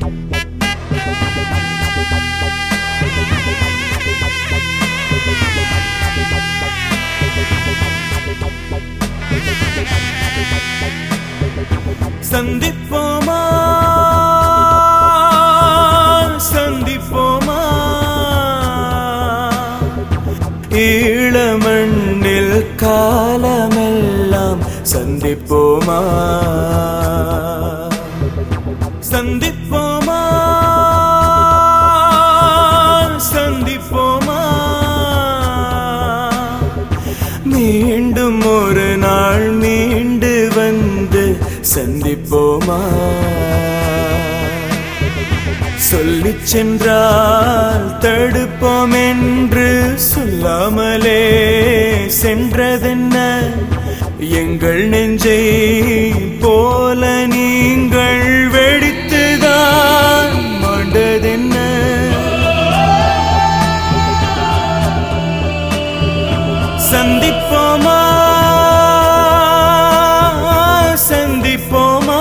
சந்திப்போமா சந்திப்போமா ஈழமண்ணில் காலமெல்லாம் சந்திப்போமா சந்திப்போமா சந்திப்போமா மீண்டும் ஒரு நாள் மீண்டு வந்து சந்திப்போமா சொல்லிச் சென்றால் தடுப்போம் என்று சொல்லாமலே சென்றதென்ன எங்கள் நெஞ்சை போல நீங்கள் வெடித்துதான் மாண்டதென்ன சந்திப்போமா சந்திப்போமா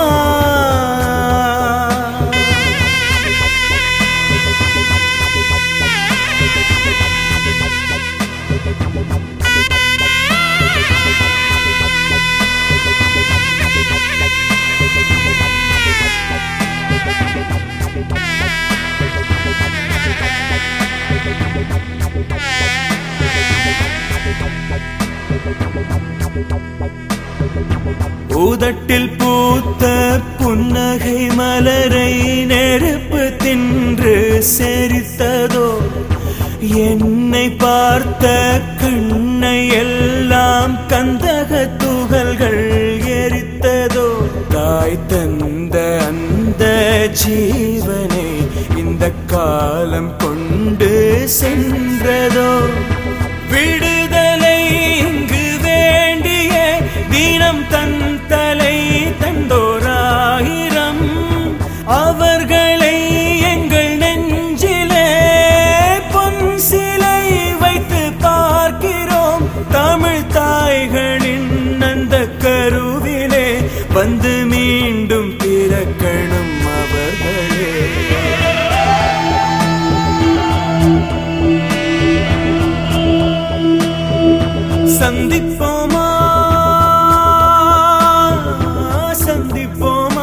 ஊதட்டில் பூத்த புன்னகை மலரை நெருப்பு தின்று செரித்ததோ என்னை பார்த்த கண்ணை எல்லாம் கந்தக துகள்கள் எரித்ததோ தாய் தந்த அந்த ஜீவனை இந்த காலம் கொண்டு சென்றதோ விடுதலை இங்கு வேண்டிய தினம் தன் தலை தந்தோராயிரம் அவர்களை எங்கள் நெஞ்சிலே பொன் சிலை வைத்து பார்க்கிறோம் தமிழ் தாய்களின் அந்த கருவிலே வந்து மீண்டும் பிறக்கணும் அவர்களே சந்திப்போமா சந்திப்போமா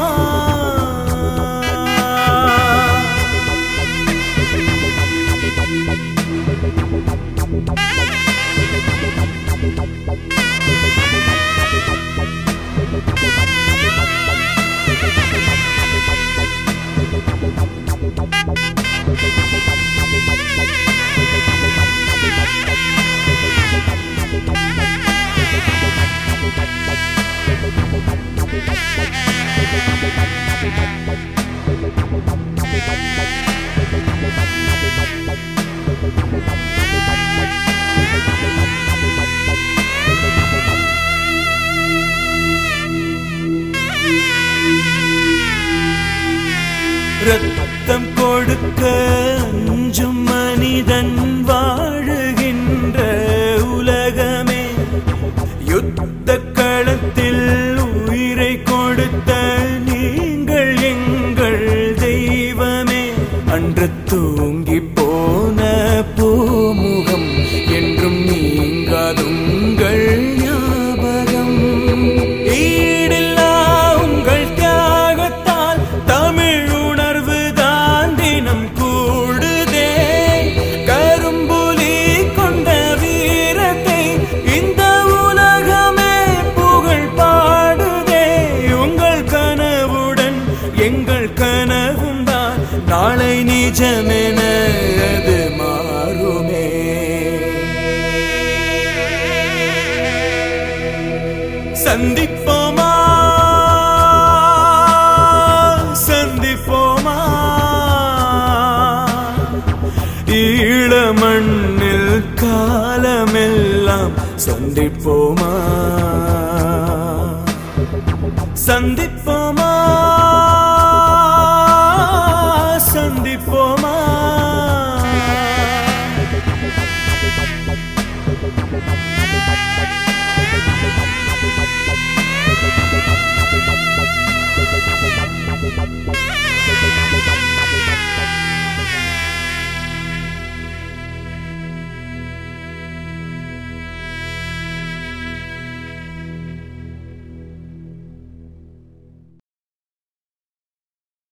ரத்தம் கொடுக்க அஞ்சும் மனிதன் வாழுகின்ற உலகமே யுத்த களத்தில் உயிரை கொடுத்த நீங்கள் எங்கள் தெய்வமே அன்று தூங்கி போன பூமுகம் என்றும் நீங்காதுங்கள் ஞாபகம் ஈடில்லா உங்கள் தியாகத்தால் தமிழ் உணர்வு தான் தினம் கூடுதே கரும்புலி கொண்ட வீரத்தை இந்த உலகமே புகழ் பாடுதே உங்கள் கனவுடன் எங்கள் கனவும் தான் நாளை நிஜமென அது மாறுமே சந்திப்போமா சந்திப்போமா ஈழமண்ணில் காலமெல்லாம் சந்திப்போமா சந்திப்போமா சந்திப்போமா